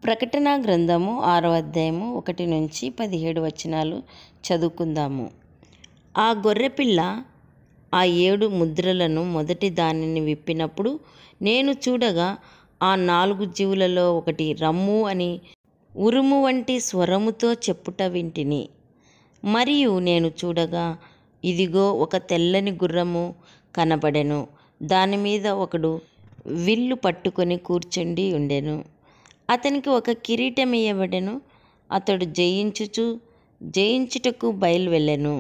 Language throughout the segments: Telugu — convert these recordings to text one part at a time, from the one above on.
ప్రకటన గ్రంథము ఆరో అధ్యాయము ఒకటి నుంచి పదిహేడు వచనాలు చదువుకుందాము ఆ గొర్రెపిల్ల ఆ ఏడు ముద్రలను మొదటి దానిని విప్పినప్పుడు నేను చూడగా ఆ నాలుగు జీవులలో ఒకటి రమ్ము అని ఉరుము వంటి స్వరముతో చెప్పుట వింటిని మరియు నేను చూడగా ఇదిగో ఒక తెల్లని గుర్రము కనబడెను దాని మీద ఒకడు విల్లు పట్టుకొని కూర్చుండి ఉండెను అతనికి ఒక కిరీటం ఇయ్యబడెను అతడు జయించుచు జయించుటకు బయలువెళ్ళెను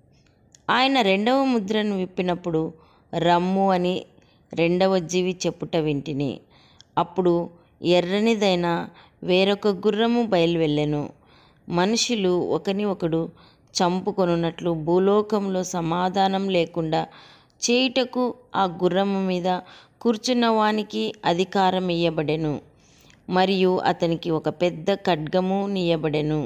ఆయన రెండవ ముద్రను విప్పినప్పుడు రమ్ము అని రెండవ జీవి చెప్పుట వింటిని అప్పుడు ఎర్రనిదైన వేరొక గుర్రము బయలువెళ్ళెను మనుషులు ఒకని ఒకడు చంపుకొనున్నట్లు భూలోకంలో సమాధానం లేకుండా చేయుటకు ఆ గుర్రము మీద కూర్చున్న వానికి అధికారం ఇయ్యబడెను మరియు అతనికి ఒక పెద్ద ఖడ్గము నీయబడెను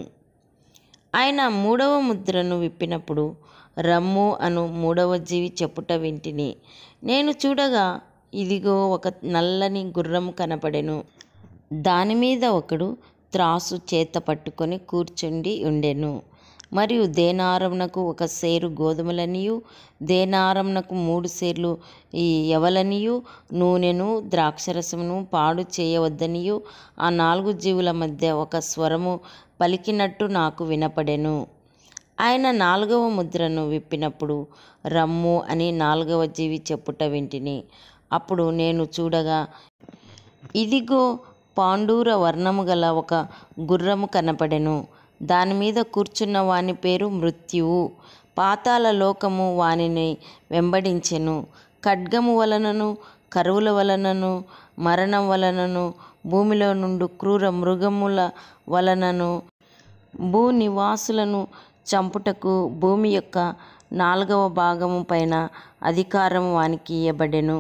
ఆయన మూడవ ముద్రను విప్పినప్పుడు రమ్ము అను మూడవ జీవి చెప్పుట వింటిని నేను చూడగా ఇదిగో ఒక నల్లని గుర్రము కనపడెను దాని మీద ఒకడు త్రాసు చేత పట్టుకొని కూర్చుండి ఉండెను మరియు దేనారమునకు ఒక సేరు గోధుమలనియు దేనారమునకు మూడు సేర్లు ఈ ఎవలనియు నూనెను ద్రాక్షరసమును పాడు చేయవద్దనియు ఆ నాలుగు జీవుల మధ్య ఒక స్వరము పలికినట్టు నాకు వినపడెను ఆయన నాలుగవ ముద్రను విప్పినప్పుడు రమ్ము అని నాలుగవ జీవి చెప్పుట వింటిని అప్పుడు నేను చూడగా ఇదిగో పాండూర వర్ణము గల ఒక గుర్రము కనపడెను దాని మీద కూర్చున్న వాని పేరు మృత్యువు పాతాళ లోకము వానిని వెంబడించెను ఖడ్గము వలనను కరువుల వలనను మరణం వలనను భూమిలో నుండి క్రూర మృగముల వలనను భూనివాసులను చంపుటకు భూమి యొక్క నాలుగవ భాగము పైన అధికారం వానికి ఇయ్యబడెను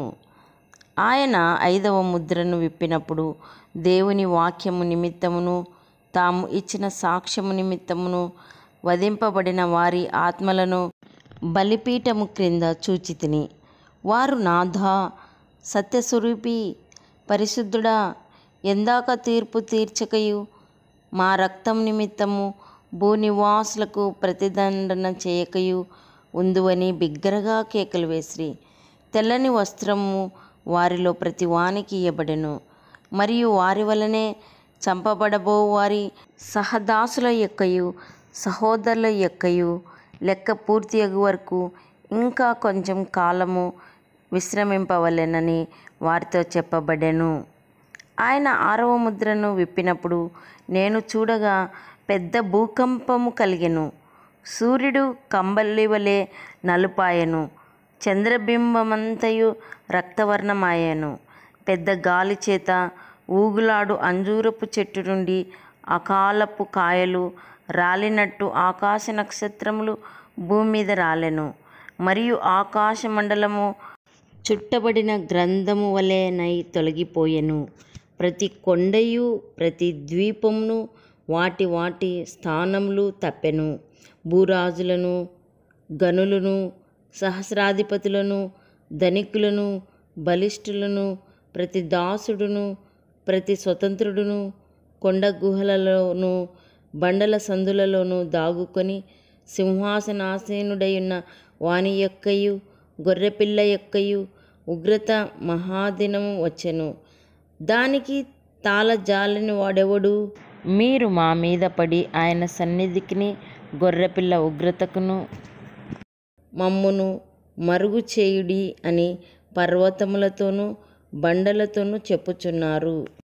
ఆయన ఐదవ ముద్రను విప్పినప్పుడు దేవుని వాక్యము నిమిత్తమును తాము ఇచ్చిన సాక్ష్యము నిమిత్తమును వధింపబడిన వారి ఆత్మలను బలిపీఠము క్రింద చూచితిని వారు నాథా సత్యస్వరూపి పరిశుద్ధుడా ఎందాక తీర్పు తీర్చకయు మా రక్తం నిమిత్తము భూనివాసులకు ప్రతిదండన చేయకయు ఉందువని బిగ్గరగా కేకలు వేసిరి తెల్లని వస్త్రము వారిలో ప్రతి వానికి ఇయ్యబడెను మరియు వారి వలనే చంపబడబో వారి సహదాసుల యొక్కయు సహోదరుల యొక్కయు లెక్క పూర్తి అగు వరకు ఇంకా కొంచెం కాలము విశ్రమింపవలెనని వారితో చెప్పబడెను ఆయన ఆరవ ముద్రను విప్పినప్పుడు నేను చూడగా పెద్ద భూకంపము కలిగెను సూర్యుడు కంబలి వలె నలుపాయెను చంద్రబింబమంతయు రక్తవర్ణమాయెను పెద్ద గాలి చేత ఊగులాడు అంజూరపు చెట్టు నుండి అకాలపు కాయలు రాలినట్టు ఆకాశ నక్షత్రములు భూమి మీద రాలెను మరియు ఆకాశ మండలము చుట్టబడిన గ్రంథము వలెనై తొలగిపోయెను ప్రతి కొండయు ప్రతి ద్వీపమును వాటి వాటి స్థానములు తప్పెను భూరాజులను గనులను సహస్రాధిపతులను ధనికులను బలిష్ఠులను ప్రతి దాసుడును ప్రతి స్వతంత్రుడును కొండ గుహలలోను బండల సందులలోను దాగుకొని సింహాసనాసీనుడైన వాని యొక్కయు గొర్రెపిల్ల యొక్కయు ఉగ్రత మహాదినము వచ్చెను దానికి తాళజాలని వాడెవడు మీరు మా మీద పడి ఆయన సన్నిధికిని గొర్రెపిల్ల ఉగ్రతకును మమ్మును మరుగు చేయుడి అని పర్వతములతోనూ బండలతోనూ చెప్పుచున్నారు